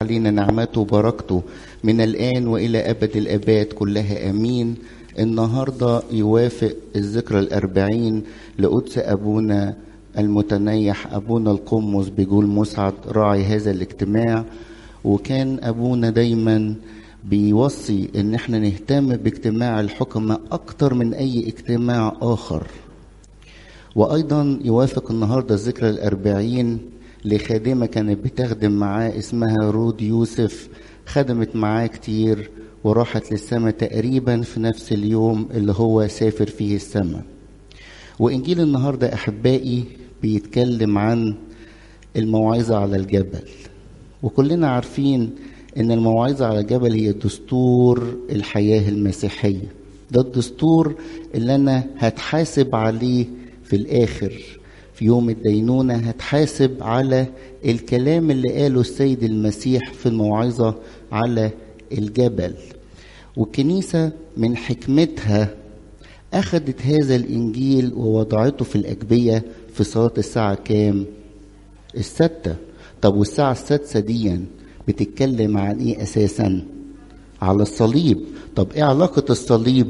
علينا نعمته وبركته من الآن وإلى أبد الآباد كلها آمين النهاردة يوافق الذكرى الأربعين لقدس أبونا المتنيح أبونا القمص بجول مسعد راعي هذا الاجتماع وكان أبونا دايما بيوصي ان احنا نهتم باجتماع الحكماء اكتر من اي اجتماع اخر وايضا يوافق النهارده الذكرى الاربعين لخادمه كانت بتخدم معاه اسمها رود يوسف خدمت معاه كتير وراحت للسماء تقريبا في نفس اليوم اللي هو سافر فيه السماء وانجيل النهارده احبائي بيتكلم عن الموعظه على الجبل وكلنا عارفين ان الموعظه على الجبل هي دستور الحياه المسيحيه ده الدستور اللي انا هتحاسب عليه في الاخر في يوم الدينونه هتحاسب على الكلام اللي قاله السيد المسيح في الموعظه على الجبل والكنيسه من حكمتها اخذت هذا الانجيل ووضعته في الاجبيه في صلاه الساعه كام الستة طب والساعه السادسه دي بتتكلم عن ايه اساسا على الصليب طب ايه علاقه الصليب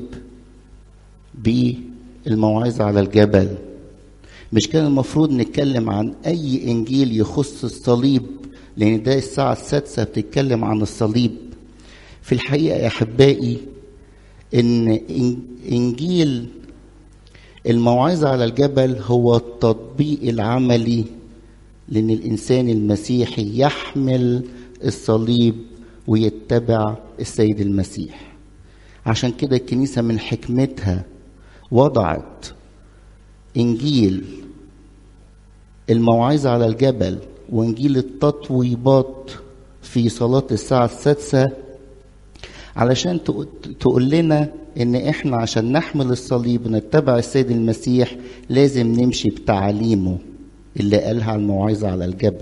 بالموعظه على الجبل مش كان المفروض نتكلم عن اي انجيل يخص الصليب لان ده الساعه السادسه بتتكلم عن الصليب في الحقيقه يا احبائي ان انجيل الموعظه على الجبل هو التطبيق العملي لان الانسان المسيحي يحمل الصليب ويتبع السيد المسيح عشان كده الكنيسة من حكمتها وضعت إنجيل الموعظة على الجبل وإنجيل التطويبات في صلاة الساعة السادسة علشان تقول لنا إن إحنا عشان نحمل الصليب ونتبع السيد المسيح لازم نمشي بتعاليمه اللي قالها الموعظة على الجبل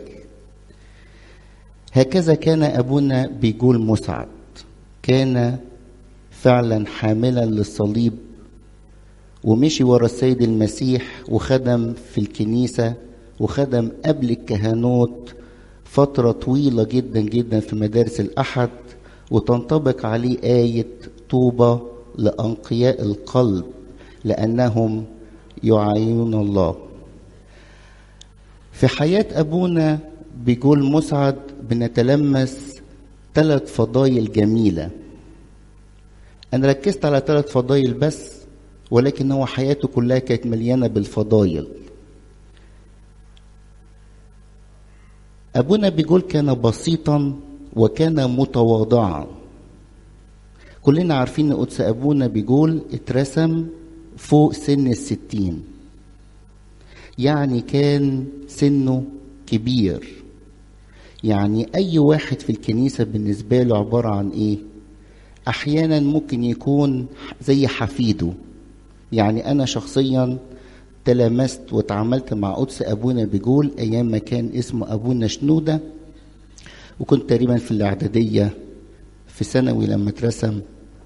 هكذا كان ابونا بيقول مسعد كان فعلا حاملا للصليب ومشي ورا السيد المسيح وخدم في الكنيسه وخدم قبل الكهنوت فتره طويله جدا جدا في مدارس الاحد وتنطبق عليه ايه طوبى لانقياء القلب لانهم يعاينون الله في حياه ابونا بيقول مسعد بنتلمس ثلاث فضايل جميلة أنا ركزت على ثلاث فضايل بس ولكن هو حياته كلها كانت مليانة بالفضايل أبونا بيقول كان بسيطا وكان متواضعا كلنا عارفين ان قدس أبونا بيقول اترسم فوق سن الستين يعني كان سنه كبير يعني اي واحد في الكنيسه بالنسبه له عباره عن ايه احيانا ممكن يكون زي حفيده يعني انا شخصيا تلامست وتعاملت مع قدس ابونا بيقول ايام ما كان اسمه ابونا شنوده وكنت تقريبا في الاعداديه في ثانوي لما اترسم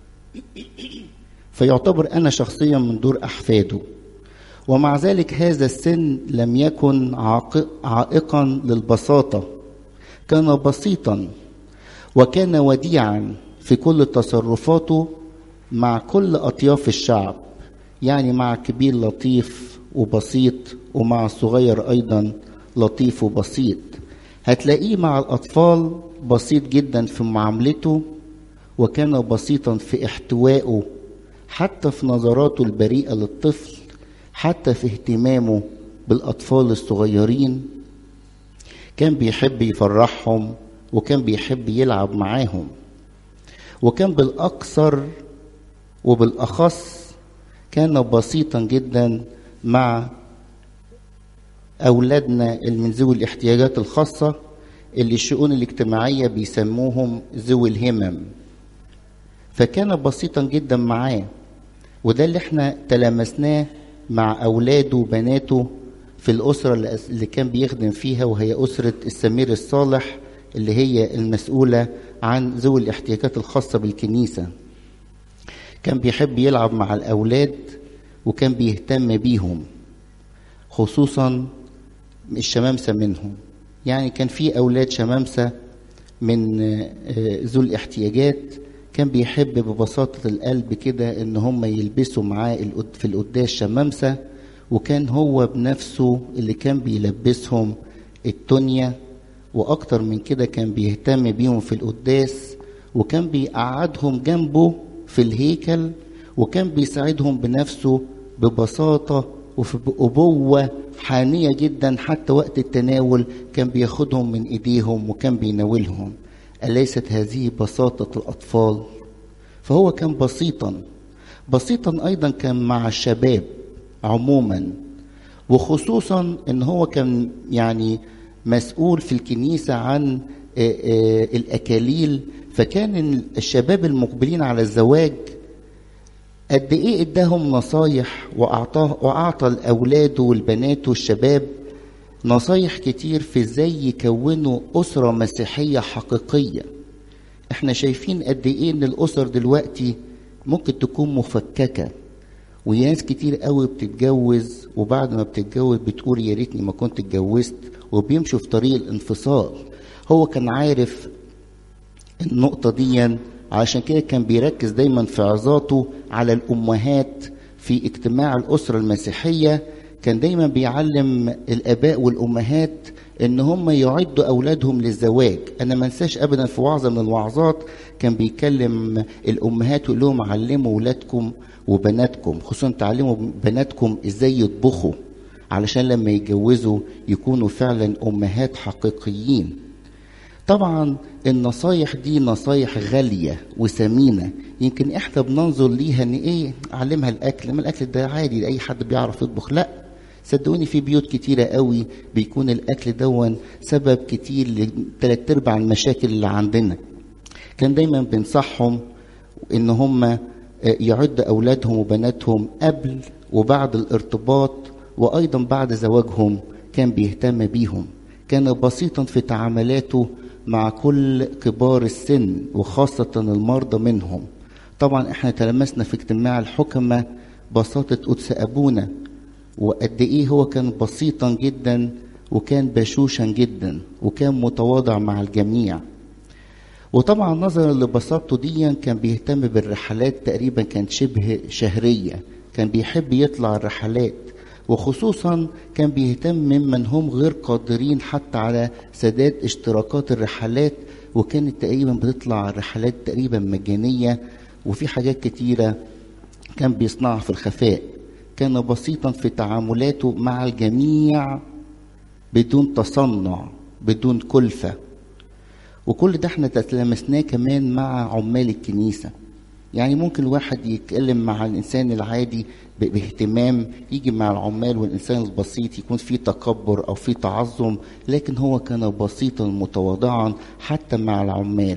فيعتبر انا شخصيا من دور احفاده ومع ذلك هذا السن لم يكن عائقا للبساطه كان بسيطا وكان وديعا في كل تصرفاته مع كل اطياف الشعب يعني مع كبير لطيف وبسيط ومع الصغير ايضا لطيف وبسيط هتلاقيه مع الاطفال بسيط جدا في معاملته وكان بسيطا في احتوائه حتى في نظراته البريئه للطفل حتى في اهتمامه بالاطفال الصغيرين كان بيحب يفرحهم وكان بيحب يلعب معاهم وكان بالاكثر وبالاخص كان بسيطا جدا مع اولادنا اللي من ذوي الاحتياجات الخاصه اللي الشؤون الاجتماعيه بيسموهم ذوي الهمم فكان بسيطا جدا معاه وده اللي احنا تلامسناه مع اولاده وبناته في الأسرة اللي كان بيخدم فيها وهي أسرة السمير الصالح اللي هي المسؤولة عن ذوي الاحتياجات الخاصة بالكنيسة كان بيحب يلعب مع الأولاد وكان بيهتم بيهم خصوصا الشمامسة منهم يعني كان في أولاد شمامسة من ذو الاحتياجات كان بيحب ببساطة القلب كده إن هم يلبسوا معاه في القداس شمامسة وكان هو بنفسه اللي كان بيلبسهم التونية وأكتر من كده كان بيهتم بيهم في القداس وكان بيقعدهم جنبه في الهيكل وكان بيساعدهم بنفسه ببساطة وفي أبوة حانية جدا حتى وقت التناول كان بياخدهم من إيديهم وكان بيناولهم أليست هذه بساطة الأطفال فهو كان بسيطا بسيطا أيضا كان مع الشباب عموما وخصوصا ان هو كان يعني مسؤول في الكنيسة عن الأكاليل فكان الشباب المقبلين على الزواج قد ايه اداهم نصايح واعطاه واعطى لاولاده والبنات والشباب نصايح كتير في ازاي يكونوا اسره مسيحيه حقيقيه احنا شايفين قد ايه ان الاسر دلوقتي ممكن تكون مفككه وناس كتير قوي بتتجوز وبعد ما بتتجوز بتقول يا ريتني ما كنت اتجوزت وبيمشوا في طريق الانفصال هو كان عارف النقطة دي عشان كده كان بيركز دايما في عظاته على الأمهات في اجتماع الأسرة المسيحية كان دايما بيعلم الآباء والأمهات إن هم يعدوا أولادهم للزواج أنا ما انساش أبدا في وعظة من الوعظات كان بيكلم الأمهات ويقول لهم علموا أولادكم وبناتكم خصوصا تعلموا بناتكم إزاي يطبخوا علشان لما يتجوزوا يكونوا فعلا أمهات حقيقيين طبعا النصايح دي نصايح غالية وثمينة يمكن احنا بننظر ليها ان ايه علمها الاكل ما الاكل ده عادي اي حد بيعرف يطبخ لا صدقوني في بيوت كتيرة قوي بيكون الاكل دون سبب كتير لثلاث ارباع المشاكل اللي عندنا كان دايما بنصحهم ان هم يعد اولادهم وبناتهم قبل وبعد الارتباط وايضا بعد زواجهم كان بيهتم بيهم كان بسيطا في تعاملاته مع كل كبار السن وخاصة المرضى منهم طبعا احنا تلمسنا في اجتماع الحكمة بساطة قدس أبونا وقد ايه هو كان بسيطا جدا وكان بشوشا جدا وكان متواضع مع الجميع وطبعا نظرا لبساطته دي كان بيهتم بالرحلات تقريبا كانت شبه شهرية كان بيحب يطلع الرحلات وخصوصا كان بيهتم ممن هم غير قادرين حتى على سداد اشتراكات الرحلات وكانت تقريبا بتطلع الرحلات تقريبا مجانية وفي حاجات كتيرة كان بيصنعها في الخفاء كان بسيطا في تعاملاته مع الجميع بدون تصنع بدون كلفة وكل ده احنا تلمسناه كمان مع عمال الكنيسة يعني ممكن الواحد يتكلم مع الإنسان العادي باهتمام يجي مع العمال والإنسان البسيط يكون في تكبر أو في تعظم لكن هو كان بسيطا متواضعا حتى مع العمال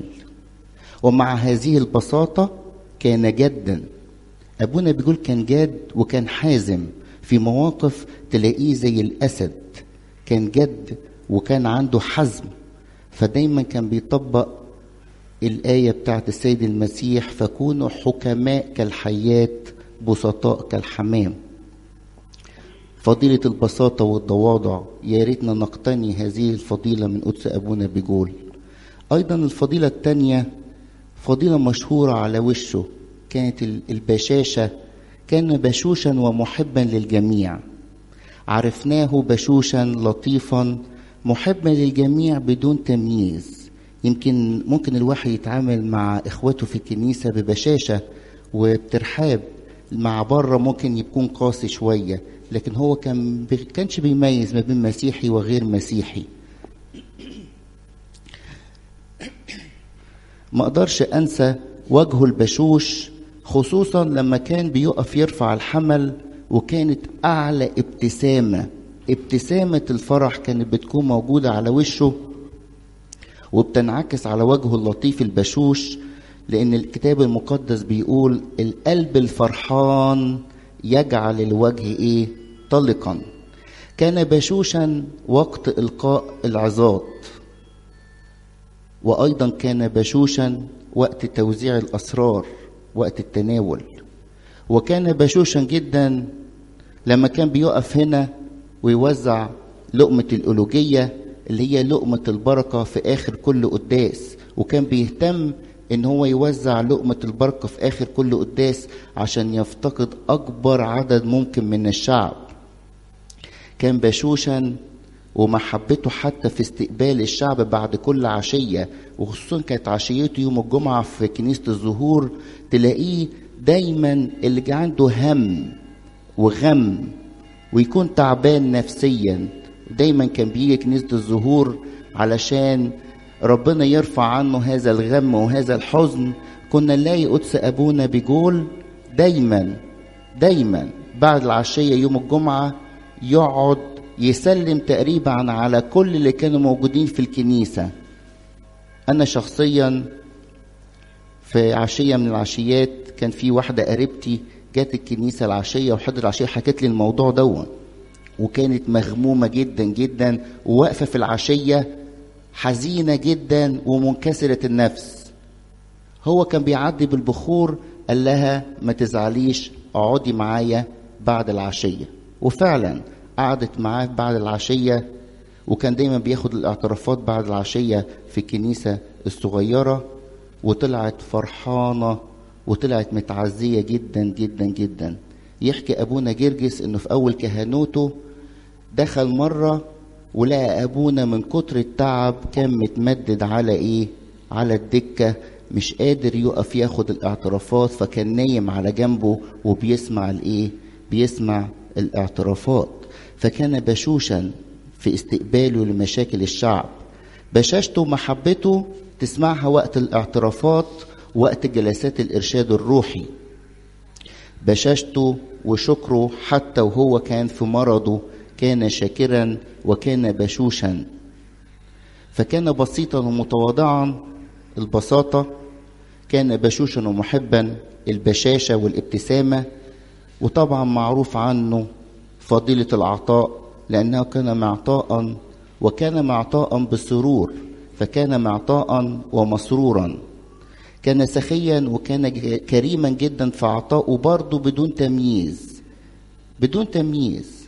ومع هذه البساطة كان جدا أبونا بيقول كان جاد وكان حازم في مواقف تلاقيه زي الأسد كان جد وكان عنده حزم فدايما كان بيطبق الآية بتاعت السيد المسيح فكونوا حكماء كالحيات بسطاء كالحمام فضيلة البساطة والتواضع يا ريتنا نقتني هذه الفضيلة من قدس أبونا بيقول أيضا الفضيلة الثانية فضيلة مشهورة على وشه كانت البشاشة كان بشوشا ومحبا للجميع عرفناه بشوشا لطيفا محبا للجميع بدون تمييز يمكن ممكن الواحد يتعامل مع اخواته في الكنيسه ببشاشه وبترحاب مع بره ممكن يكون قاسي شويه لكن هو كان كانش بيميز ما بين مسيحي وغير مسيحي ما اقدرش انسى وجهه البشوش خصوصا لما كان بيقف يرفع الحمل وكانت اعلى ابتسامه ابتسامه الفرح كانت بتكون موجوده على وشه وبتنعكس على وجهه اللطيف البشوش لأن الكتاب المقدس بيقول القلب الفرحان يجعل الوجه إيه طلقا كان بشوشا وقت إلقاء العظات وأيضا كان بشوشا وقت توزيع الأسرار وقت التناول وكان بشوشا جدا لما كان بيقف هنا ويوزع لقمة الألوجية اللي هي لقمة البركة في آخر كل قداس وكان بيهتم ان هو يوزع لقمة البركة في آخر كل قداس عشان يفتقد أكبر عدد ممكن من الشعب كان بشوشا ومحبته حتى في استقبال الشعب بعد كل عشية وخصوصا كانت عشيته يوم الجمعة في كنيسة الزهور تلاقيه دايما اللي عنده هم وغم ويكون تعبان نفسيا دايما كان بيجي كنيسة الزهور علشان ربنا يرفع عنه هذا الغم وهذا الحزن كنا نلاقي قدس أبونا بيقول دايما دايما بعد العشية يوم الجمعة يقعد يسلم تقريبا على كل اللي كانوا موجودين في الكنيسة أنا شخصيا في عشية من العشيات كان في واحدة قريبتي جات الكنيسة العشية وحضر العشية حكت لي الموضوع دون وكانت مغمومة جدا جدا وواقفة في العشية حزينة جدا ومنكسرة النفس هو كان بيعدي بالبخور قال لها ما تزعليش اقعدي معايا بعد العشية وفعلا قعدت معاه بعد العشية وكان دايما بياخد الاعترافات بعد العشية في الكنيسة الصغيرة وطلعت فرحانة وطلعت متعزية جدا جدا جدا يحكي أبونا جرجس إنه في أول كهنوته دخل مرة ولقى أبونا من كتر التعب كان متمدد على إيه؟ على الدكة مش قادر يقف ياخد الاعترافات فكان نايم على جنبه وبيسمع الإيه؟ بيسمع الاعترافات فكان بشوشا في استقباله لمشاكل الشعب بشاشته ومحبته تسمعها وقت الاعترافات وقت جلسات الإرشاد الروحي بشاشته وشكره حتى وهو كان في مرضه كان شاكرا وكان بشوشا فكان بسيطا ومتواضعا البساطة كان بشوشا ومحبا البشاشة والابتسامة وطبعا معروف عنه فضيلة العطاء لأنه كان معطاء وكان معطاء بسرور فكان معطاء ومسرورا كان سخيا وكان كريما جدا في عطائه برضه بدون تمييز بدون تمييز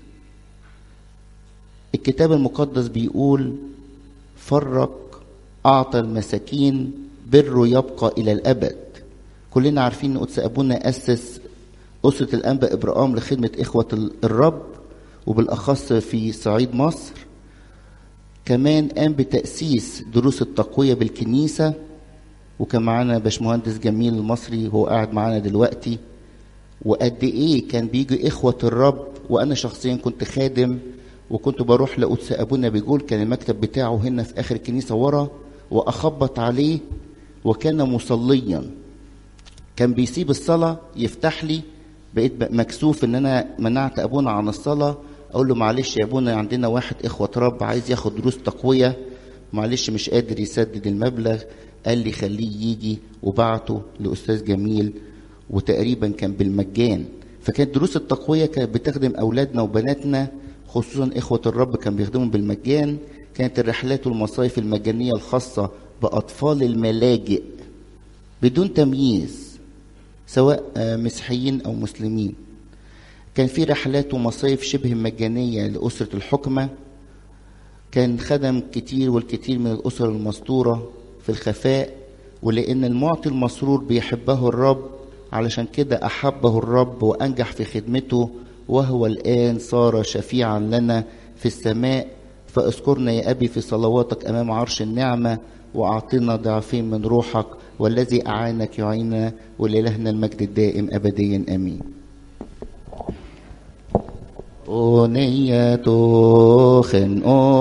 الكتاب المقدس بيقول فرق أعطى المساكين بره يبقى إلى الأبد كلنا عارفين أن قدس أبونا أسس أسرة الأنبا إبراهام لخدمة إخوة الرب وبالأخص في صعيد مصر كمان قام بتأسيس دروس التقوية بالكنيسة وكان معانا باشمهندس جميل المصري هو قاعد معانا دلوقتي وقد ايه كان بيجي اخوة الرب وانا شخصيا كنت خادم وكنت بروح لقدس ابونا بيقول كان المكتب بتاعه هنا في اخر الكنيسة ورا واخبط عليه وكان مصليا كان بيسيب الصلاة يفتح لي بقيت مكسوف ان انا منعت ابونا عن الصلاة اقول له معلش يا ابونا عندنا واحد اخوة رب عايز ياخد دروس تقوية معلش مش قادر يسدد المبلغ قال لي خليه يجي وبعته لاستاذ جميل وتقريبا كان بالمجان فكانت دروس التقويه كانت بتخدم اولادنا وبناتنا خصوصا اخوه الرب كان بيخدمهم بالمجان كانت الرحلات والمصايف المجانيه الخاصه باطفال الملاجئ بدون تمييز سواء مسيحيين او مسلمين كان في رحلات ومصايف شبه مجانيه لاسره الحكمه كان خدم كتير والكثير من الاسر المستوره في الخفاء ولأن المعطي المسرور بيحبه الرب علشان كده أحبه الرب وأنجح في خدمته وهو الآن صار شفيعا لنا في السماء فاذكرنا يا أبي في صلواتك أمام عرش النعمة وأعطنا ضعفين من روحك والذي أعانك يعيننا ولإلهنا المجد الدائم أبديا آمين أغنية خنقو